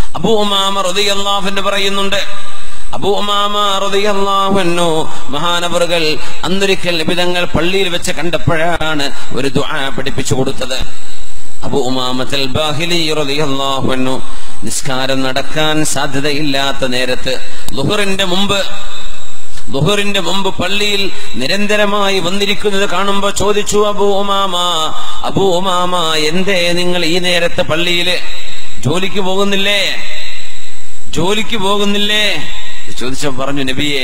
അബൂ ഉമാമ റളിയല്ലാഹു പറയുന്നുണ്ട് അബൂ ഉമാമ റളിയല്ലാഹു അൻഹു മഹാനവറുകൾ അന്നൊരിക്കൽ നിബിതങ്ങൾ പള്ളിയിൽ വെച്ച് കണ്ടപ്പോഴാണ് ഒരു ദുആ പഠിപ്പിച്ചു കൊടുത്തത് അബൂ ഉമാമത്തൽ ബാഹിലി റളിയല്ലാഹു അൻഹു നിസ്കാരം നടക്കാൻ സാധ്യതയില്ലാത്ത നേരത്ത് ലുഹറിന്റെ മുമ്പ് ലുഹറിന്റെ മുമ്പ് പള്ളിയിൽ നിരന്തരമായി വന്നിരിക്കുന്നത് കാണുമ്പോ ചോദിച്ചു അബൂ ഉമാമ അബൂ ഉമാമ എന്തേ നിങ്ങൾ ഈ നേരത്തെ പള്ളിയില് ജോലിക്ക് പോകുന്നില്ലേ ജോലിക്ക് പോകുന്നില്ലേ ചോദിച്ചോ പറഞ്ഞു നബിയെ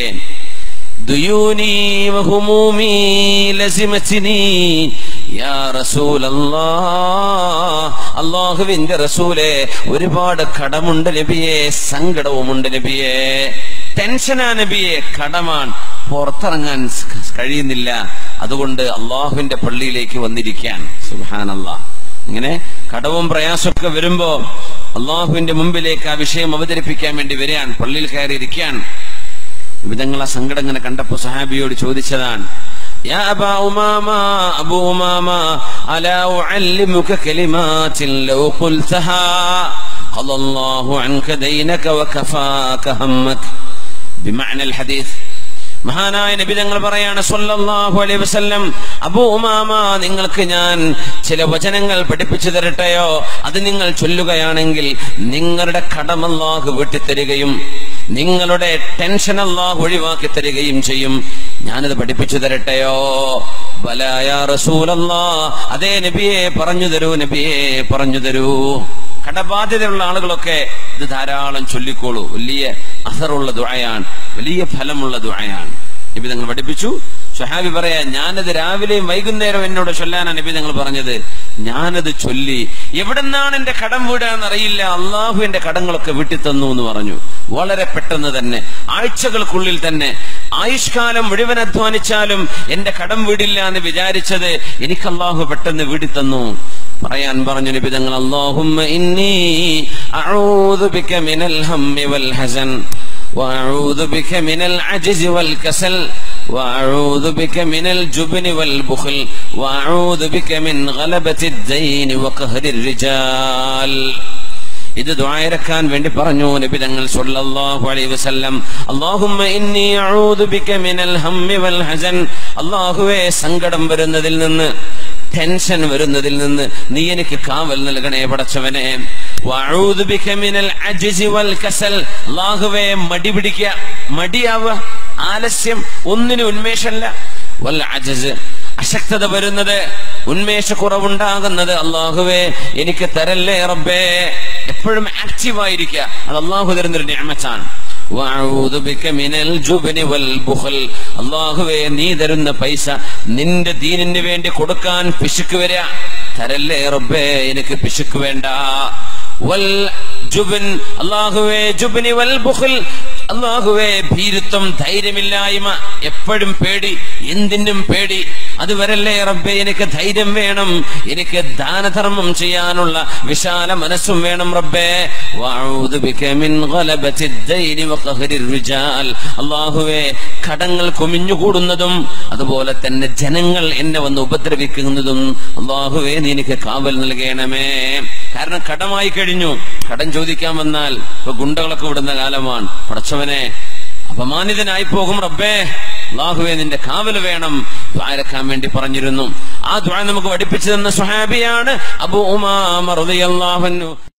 ദുയൂനി വഹുമൂമി ലസിമച്ചിനി യാ റസൂലല്ലാ അള്ളാഹുവിന്റെ റസൂലെ ഒരുപാട് കടമുണ്ട് നബിയെ സങ്കടവുമുണ്ട് നബിയെ ടെൻഷനാ നബിയെ കടമാണ് പുറത്തിറങ്ങാൻ സ് കഴിയുന്നില്ല അതുകൊണ്ട് അള്ളാഹുവിന്റെ പള്ളിയിലേക്ക് വന്നിരിക്കാൻ സുഹാനല്ലാ ഇങ്ങനെ കടവും പ്രയാസമൊക്കെ വരുമ്പോ അള്ളാഹുവിന്റെ മുമ്പിലേക്ക് ആ വിഷയം അവതരിപ്പിക്കാൻ വേണ്ടി വരികയാണ് പള്ളിയിൽ കയറി ഇരിക്കാൻ വിധങ്ങൾ ആ സങ്കടം ഇങ്ങനെ കണ്ടപ്പോ സഹാബിയോട് ചോദിച്ചതാണ് يا أبا أمامة أبو أمامة ألا أعلمك كلمات لو قلتها قضى الله عنك دينك وكفاك همك بمعنى الحديث മഹാനായ നബി തങ്ങൾ പറയാണ് സല്ലല്ലാഹു അലൈഹി വസല്ലം അബൂ ഉമാമ നിങ്ങൾക്ക് ഞാൻ ചില വചനങ്ങൾ പഠിപ്പിച്ചു തരട്ടെയോ അത് നിങ്ങൾ ചൊല്ലുകയാണെങ്കിൽ നിങ്ങളുടെ കടം അല്ലാഹു വെട്ടിത്തരികയും നിങ്ങളുടെ ടെൻഷൻ അല്ലാഹു ഒഴിവാക്കി തരികയും ചെയ്യും ഞാനത് പഠിപ്പിച്ചു തരട്ടെയോ ബലായ റസൂലല്ലാ അതേ നബിയെ പറഞ്ഞു തരൂ നബിയെ പറഞ്ഞു തരൂ കടബാധ്യതയുള്ള ആളുകളൊക്കെ ഇത് ധാരാളം ചൊല്ലിക്കോളൂ വലിയ അസറുള്ള ദുആയാണ് വലിയ ഫലമുള്ള ദുആയാണ് നബി തങ്ങൾ പഠിപ്പിച്ചു ഷഹാബി പറയാ ഞാനത് രാവിലെയും വൈകുന്നേരം എന്നോട് ചൊല്ലാനാണ് നബി തങ്ങൾ പറഞ്ഞത് ഞാനത് ചൊല്ലി എവിടെന്നാണ് എന്റെ കടം വീടാന്ന് അറിയില്ല അള്ളാഹു എന്റെ കടങ്ങളൊക്കെ വീട്ടി തന്നു എന്ന് പറഞ്ഞു വളരെ പെട്ടെന്ന് തന്നെ ആഴ്ചകൾക്കുള്ളിൽ തന്നെ ആയുഷ്കാലം മുഴുവൻ അധ്വാനിച്ചാലും എന്റെ കടം വീടില്ല എന്ന് വിചാരിച്ചത് എനിക്ക് അള്ളാഹു പെട്ടെന്ന് വീടി തന്നു പറയാൻ പറഞ്ഞു നബി തങ്ങൾ അല്ലാഹുമ്മ ഇന്നി അഊദു ബിക മിനൽ ഹമ്മി വൽ ഹസൻ وأعوذ بك من العجز والكسل وأعوذ بك من الجبن والبخل وأعوذ بك من غلبة الدين وقهر الرجال ഇത് ദ്വായരക്കാൻ വേണ്ടി പറഞ്ഞു നബി തങ്ങൾ സല്ലല്ലാഹു അലൈഹി വസല്ലം അല്ലാഹുമ്മ ഇന്നി അഊദു ബിക മിനൽ ഹമ്മി വൽ ഹസൻ അല്ലാഹുവേ സങ്കടം വരുന്നതിൽ നിന്ന് ടെൻഷൻ വരുന്നതിൽ നിന്ന് നീ എനിക്ക് കാവൽ നൽകണേ പടച്ചവനെ വഅഊദു ബിക മിനൽ അജ്സി വൽ കസൽ അല്ലാഹുവേ മടി പിടിക്കുക മടിയാവുക ആലസ്യം ഒന്നിനും ഉന്മേഷമല്ല വൽ അജ്സ് അശക്തത വരുന്നത് ഉന്മേഷക്കുറവുണ്ടാകുന്നത് അള്ളാഹുവേ എനിക്ക് തരല്ലേ റബ്ബേ എപ്പോഴും ആക്റ്റീവ് ആയിരിക്കുക അത് അള്ളാഹു തരുന്നൊരു ഞാമച്ചാണ് അള്ളാഹുവേ നീ തരുന്ന പൈസ നിന്റെ ദീനിന് വേണ്ടി കൊടുക്കാൻ പിശുക്ക് വരിക തരല്ലേ റബ്ബേ എനിക്ക് പിശുക്ക് വേണ്ട വൽ ജുബൻ അള്ളാഹുവേ ജുബനി വൽ ബുഖൽ അള്ളാഹുവേ ഭീരുത്വം ധൈര്യമില്ലായ്മ എപ്പോഴും പേടി എന്തിനും പേടി അതുവരല്ലേ റബ്ബെ എനിക്ക് ധൈര്യം വേണം എനിക്ക് ദാനധർമ്മം ചെയ്യാനുള്ള വിശാല മനസ്സും വേണം റബ്ബേ വഅഊദു ബിക മിൻ ഗലബത്തി ദൈനി വഖഹരി റിജാൽ അല്ലാഹുവേ കടങ്ങൾ കുമിഞ്ഞുകൂടുന്നതും അതുപോലെ തന്നെ ജനങ്ങൾ എന്നെ വന്ന് ഉപദ്രവിക്കുന്നതും അല്ലാഹുവേ നീ എനിക്ക് കാവൽ നൽകണമേ കാരണം കടമായി കഴിഞ്ഞു കടം ചോദിക്കാൻ വന്നാൽ ഇപ്പൊ ഗുണ്ടകളൊക്കെ വിടുന്ന കാലമാണ് പടച്ചവനെ അപമാനിതനായി പോകും റബ്ബേ അള്ളാഹുവെ നിന്റെ കാവൽ വേണം ദ്വാരക്കാൻ വേണ്ടി പറഞ്ഞിരുന്നു ആ ദ്വാര നമുക്ക് പഠിപ്പിച്ചു തന്ന സുഹാബിയാണ് അബു ഉമാ റളിയല്ലാഹു അൻഹു